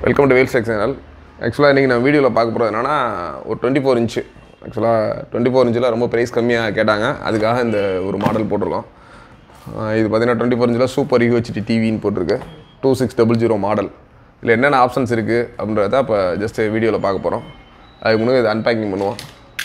welcome to Vel check channel ஆக்சுவலாக இன்றைக்கி நான் வீடியோவில் பார்க்க போகிறது என்னென்னா ஒரு டுவெண்ட்டி ஃபோர் இன்ச்சு ஆக்சுவலாக டுவெண்ட்டி ஃபோர் இன்ச்சில் ரொம்ப ப்ரைஸ் கம்மியாக கேட்டாங்க அதுக்காக இந்த ஒரு மாடல் போட்டிருக்கோம் ஆஹ் இது பார்த்தீங்கன்னா டுவெண்ட்டி ஃபோர் இன்ச்சில் சூப்பர் யூஹெச்டி டிவின்னு போட்டிருக்கு two six double zero model இதில் என்னென்ன ஆப்ஷன்ஸ் இருக்குது அப்படின்றத இப்போ ஜஸ்ட் வீடியோவில் பார்க்க போகிறோம் அதுக்கு முன்னாடி இது அன்பேக்கிங் பண்ணுவோம்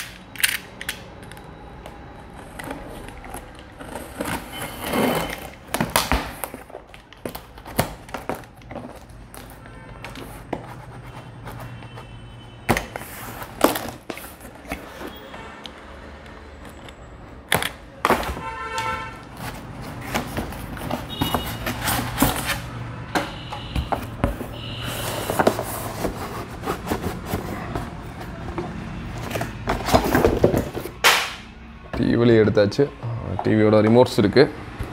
டிவி வெளியே எடுத்தாச்சு டிவியோட ரிமோட்ஸ் இருக்குது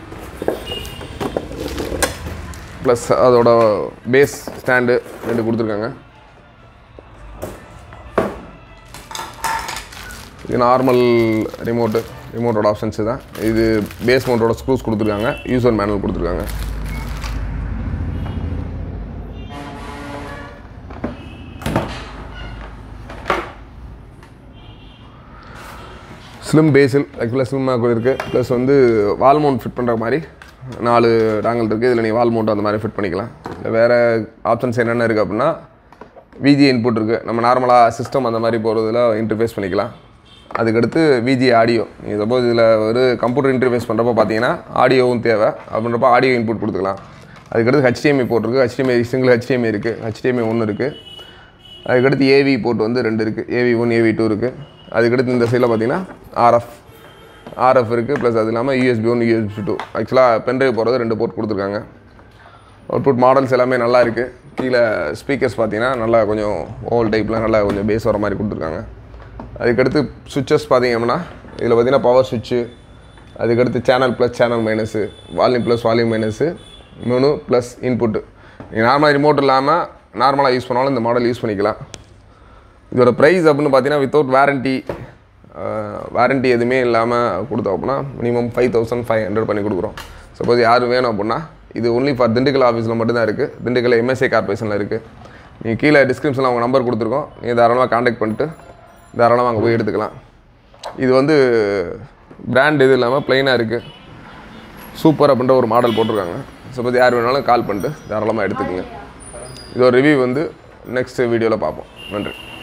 ப்ளஸ் அதோட பேஸ் ஸ்டாண்டு ரெண்டு கொடுத்துருக்காங்க இது நார்மல் ரிமோட்டு ரிமோட்டோட ஆப்ஷன்ஸ் தான் இது பேஸ் மவுண்டோட ஸ்க்ரூஸ் கொடுத்துருக்காங்க யூசர் மேனுவல் கொடுத்துருக்காங்க ஸ்லிம் பேஸில் ஆக்சுவலாக ஸ்லிம்மாக கூட இருக்குது ப்ளஸ் வந்து வால் மவுண்ட் ஃபிட் பண்ணுற மாதிரி நாலு டாங்கல் இருக்குது இதில் நீ வால் மவுண்ட் அந்த மாதிரி ஃபிட் பண்ணிக்கலாம் இல்லை வேறு ஆப்ஷன்ஸ் என்னென்ன இருக்குது அப்படின்னா விஜி இன்புட் இருக்குது நம்ம நார்மலாக சிஸ்டம் அந்த மாதிரி போகிறதுல இன்டர்ஃபேஸ் பண்ணிக்கலாம் அதுக்கடுத்து விஜி ஆடியோ நீங்கள் சப்போஸ் இதில் ஒரு கம்ப்யூட்டர் இன்டர்ஃபேஸ் பண்ணுறப்ப பார்த்தீங்கன்னா ஆடியோவும் தேவை அப்படின்றப்ப ஆடியோ இன்புட் கொடுத்துக்கலாம் அதுக்கடுத்து ஹெச்டிஎம்ஐ போட்டிருக்கு ஹெச்டிஎம்ஐ சிங்கிள் ஹெச்டிஎம்ஐ இருக்குது ஹெச்டிஎம்ஐ ஒன்று இருக்குது அதுக்கடுத்து ஏவி போர்ட் வந்து ரெண்டு இருக்குது ஏவி ஒன் ஏவி டூ இருக்குது அதுக்கடுத்து இந்த சைடில் பார்த்தீங்கன்னா ஆர்எஃப் ஆர்எஃப் இருக்குது ப்ளஸ் அது இல்லாமல் யூஎஸ்பி ஒன் யூஎஸ்பி டூ ஆக்சுவலாக பென்ட்ரைவ் போகிறது ரெண்டு போர்ட் கொடுத்துருக்காங்க அவுட்புட் மாடல்ஸ் எல்லாமே நல்லா இருக்குது கீழே ஸ்பீக்கர்ஸ் பார்த்தீங்கன்னா நல்லா கொஞ்சம் ஓல் டைப்பில் நல்லா கொஞ்சம் பேஸ் வர மாதிரி கொடுத்துருக்காங்க அதுக்கடுத்து சுவிச்சஸ் பார்த்தீங்க அப்படின்னா இதில் பார்த்தீங்கன்னா பவர் சுவிட்சு அதுக்கடுத்து channel plus channel minus volume plus volume minus menu plus input நீங்கள் நார்மலாக ரிமோட் இல்லாமல் நார்மலாக யூஸ் பண்ணாலும் இந்த மாடல் யூஸ் பண்ணிக்கலாம் இதோட ப்ரைஸ் அப்படின்னு பார்த்தீங்கன்னா வித்தவுட் வாரண்ட்டி வாரண்ட்டி எதுவுமே இல்லாமல் கொடுத்தோம் அப்படின்னா minimum five thousand five hundred பண்ணி கொடுக்குறோம் சப்போஸ் யாரும் வேணும் அப்படின்னா இது ஒன்லி ஃபார் திண்டுக்கல் ஆஃபீஸில் மட்டும்தான் இருக்குது திண்டுக்கல் எம்எஸ்ஏ கார்பரேஷனில் இருக்குது நீங்கள் கீழே டிஸ்கிரிப்ஷனில் அவங்க நம்பர் கொடுத்துருக்கோம் நீங்கள் தாராளமாக காண்டாக்ட் பண்ணிட்டு தாராளமாக அங்கே போய் எடுத்துக்கலாம் இது வந்து பிராண்ட் இது இல்லாமல் ப்ளைனாக இருக்குது சூப்பர் அப்படின்ற ஒரு மாடல் போட்டிருக்காங்க சப்போஸ் யார் வேணாலும் கால் பண்ணிட்டு தாராளமாக எடுத்துக்கோங்க இதோட ரிவ்யூ வந்து நெக்ஸ்ட் வீடியோவில் பார்ப்போம் நன்றி